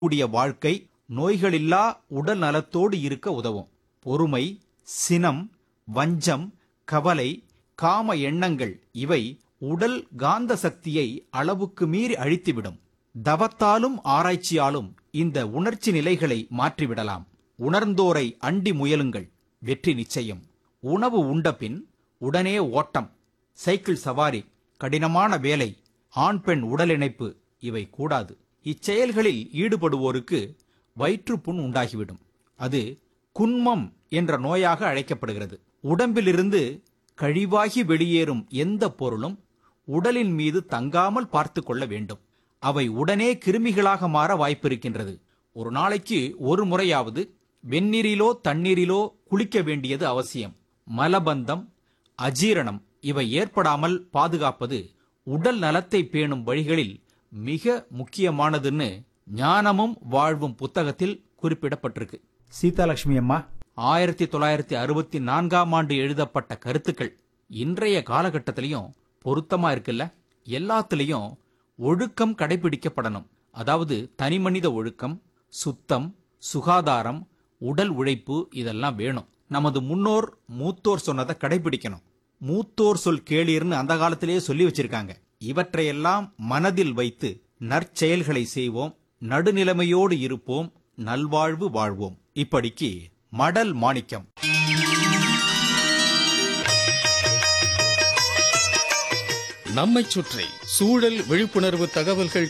கூடிய வாழ்க்கை நோய்களில்லா உடல் நலத்தோடு இருக்க உதவும் பொறுமை சினம் வஞ்சம் கவலை காம எண்ணங்கள் இவை உடல் காந்த சக்தியை அளவுக்கு மீறி அழித்துவிடும் தவத்தாலும் ஆராய்ச்சியாலும் இந்த உணர்ச்சி நிலைகளை மாற்றிவிடலாம் உணர்ந்தோரை அண்டி முயலுங்கள் வெற்றி நிச்சயம் உணவு உண்டபின் உடனே ஓட்டம் சைக்கிள் சவாரி கடினமான வேலை ஆண் பெண் உடலிணைப்பு இவை கூடாது இச்செயல்களில் ஈடுபடுவோருக்கு வயிற்றுப்புண் உண்டாகிவிடும் அது குன்மம் என்ற நோயாக அழைக்கப்படுகிறது உடம்பிலிருந்து கழிவாகி வெளியேறும் எந்த பொருளும் உடலின் மீது தங்காமல் பார்த்து கொள்ள வேண்டும் அவை உடனே கிருமிகளாக மாற வாய்ப்பிருக்கின்றது ஒரு நாளைக்கு ஒரு முறையாவது வெந்நீரிலோ தண்ணீரிலோ குளிக்க வேண்டியது அவசியம் மலபந்தம் அஜீரணம் இவை ஏற்படாமல் பாதுகாப்பது உடல் நலத்தை பேணும் வழிகளில் மிக முக்கியமானதுன்னு ஞானமும் வாழ்வும் புத்தகத்தில் குறிப்பிடப்பட்டிருக்கு சீதாலட்சுமி அம்மா ஆயிரத்தி தொள்ளாயிரத்தி அறுபத்தி நான்காம் ஆண்டு எழுதப்பட்ட கருத்துக்கள் இன்றைய காலகட்டத்திலையும் பொருத்தமா இருக்குல்ல எல்லாத்துலயும் ஒழுக்கம் கடைபிடிக்கப்படணும் அதாவது தனிமனித ஒழுக்கம் சுத்தம் சுகாதாரம் உடல் உழைப்பு இதெல்லாம் வேணும் நமது முன்னோர் மூத்தோர் சொன்னதை கடைபிடிக்கணும் மூத்தோர் சொல் கேளீர்னு அந்த காலத்திலேயே சொல்லி வச்சிருக்காங்க இவற்றையெல்லாம் மனதில் வைத்து நற்செயல்களை செய்வோம் நடுநிலைமையோடு இருப்போம் நல்வாழ்வு வாழ்வோம் இப்படிக்கு மடல் மாணிக்கம் நம்மைச் சுற்றி சூழல் விழிப்புணர்வு தகவல்கள்